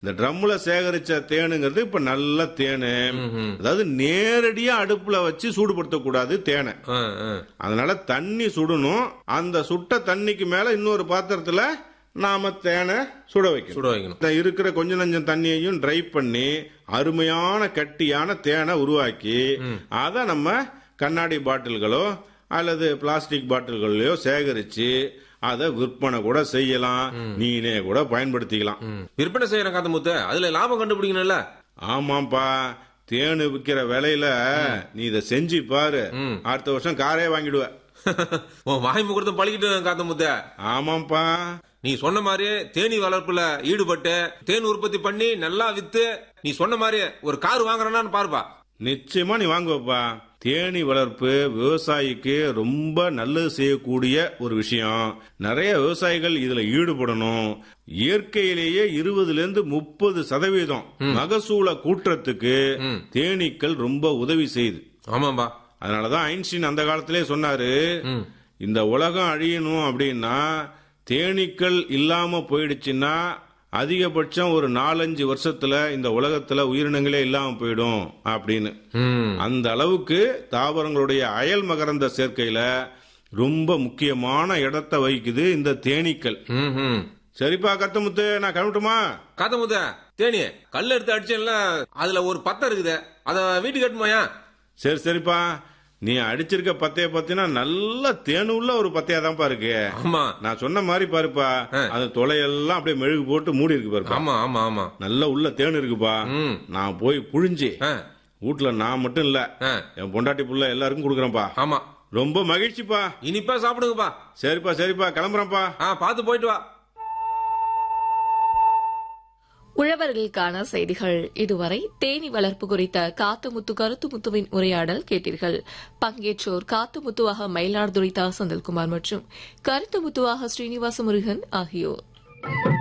இந்த ட்ரம்ல சேகரிச்ச தேனுங்கிறது இப்ப நல்ல தேனு ம்ஹும். அதாவது நேரடியா அடுப்புல வச்சு சூடுபடுத்தக்கூடாது தேனை ஆ, ஆ. அதனால தண்ணி சுடணும் அந்த சுட்ட தண்ணிக்கு மேல இன்னொரு பாத்திரத்துல நாம தேனை சுட வைக்கணும் சுட வைக்கணும் இந்த இருக்கிற கொஞ்ச நஞ்சம் தண்ணியையும் ட்ரை பண்ணி அருமையான கட்டியான தேனை உருவாக்கி அதை நம்ம கண்ணாடி பாட்டில்களோ அல்லது பிளாஸ்டிக் பாட்டில்களையோ சேகரிச்சு அதை விற்பனை கூட செய்யலாம் நீனே கூட பயன்படுத்திக்கலாம் ம். விற்பனை செய்யற காத்தமுத்து அதுல லாபம் கண்டுபிடிக்கணும்ல ஆமாப்பா தேனு விக்கிற விலையில நீ இதை செஞ்சு பாரு ம். அடுத்த வருஷம் காரே வாங்கிடுவ உன் வாய் முகூர்த்தம் பழிக்கிட்டு காத்தமுத்து ஆமாப்பா நீ சொன்ன மாதிரி தேனி வளர்ப்புல ஈடுபட்டு தேன் உற்பத்தி பண்ணி நல்லா வித்து நீ சொன்ன மாதிரி ஒரு கார் வாங்குறேன்னு பாருப்பா நிச்சயமா நீ வாங்குவப்பா தேனி வளர்ப்பு விவசாயிக்கு ரொம்ப நல்லது செய்யக்கூடிய ஒரு விஷயம் நிறைய விவசாயிகள் இதுல ஈடுபடணும் இயற்கையிலேயே இருபதுல இருந்து முப்பது சதவீதம் மகசூல கூட்டுறதுக்கு தேனீக்கள் ரொம்ப உதவி செய்யுது ஆமாம்பா அதனாலதான் ஐன்ஸ்டீன் அந்த காலத்திலே சொன்னாரு ம். இந்த உலகம் அழியணும் அப்படின்னா தேனீக்கள் இல்லாம போயிடுச்சுன்னா அதிகபட்சம் ஒரு நாலஞ்சு வருஷத்துல இந்த உலகத்துல உயிரினங்களே இல்லாம போயிடும் அப்படின்னு ம். அந்த அளவுக்கு தாவரங்களுடைய அயல் மகரந்த சேர்க்கையில ரொம்ப முக்கியமான இடத்தை வகிக்குது இந்த தேனீக்கள் ம், ம். சரிப்பா கத்தமுத்து நான் கிளம்பட்டுமா காத்தமுத்த தேனி கல் எடுத்து அடிச்சேன்ல அதுல ஒரு பத்தம் இருக்குது அத வீட்டுக்கு கட்டுமாயா சரி சரிப்பா நீ அடிச்சிருக்க பத்தைய பத்தினா நல்ல தேனுள்ள ஒரு பத்தையா தான்ப்பா இருக்கு ஆமா நான் சொன்ன மாதிரி பாருப்பா அந்த தொலையெல்லாம் அப்படியே மெழுகு போட்டு மூடி இருக்கு பாருப்பா ஆமா ஆமா ஆமா நல்ல உள்ள தேன் இருக்குப்பா ம். நான் போய் புழிஞ்சு ஆ, வீட்டுல நான் மட்டும் இல்ல ஆ. என் பொண்டாட்டி புள்ள எல்லாருக்கும் கொடுக்குறேன்ப்பா ஆமா ரொம்ப மகிழ்ச்சிப்பா இனிப்பா சாப்பிடுங்கப்பா சரிப்பா சரிப்பா கிளம்புறேன்ப்பா ஆ பாத்து போயிட்டு வா உழவர்களுக்கான செய்திகள் இதுவரை தேனி வளர்ப்பு குறித்த காத்துமுத்து கருத்துமுத்துவின் உரையாடல் கேட்டீர்கள் பங்கேற்றோர் காத்துமுத்துவாக மயிலாடுதுறை தா செந்தில்குமார் மற்றும் கருத்துமுத்துவாக ஸ்ரீனிவாச முருகன் ஆகியோர்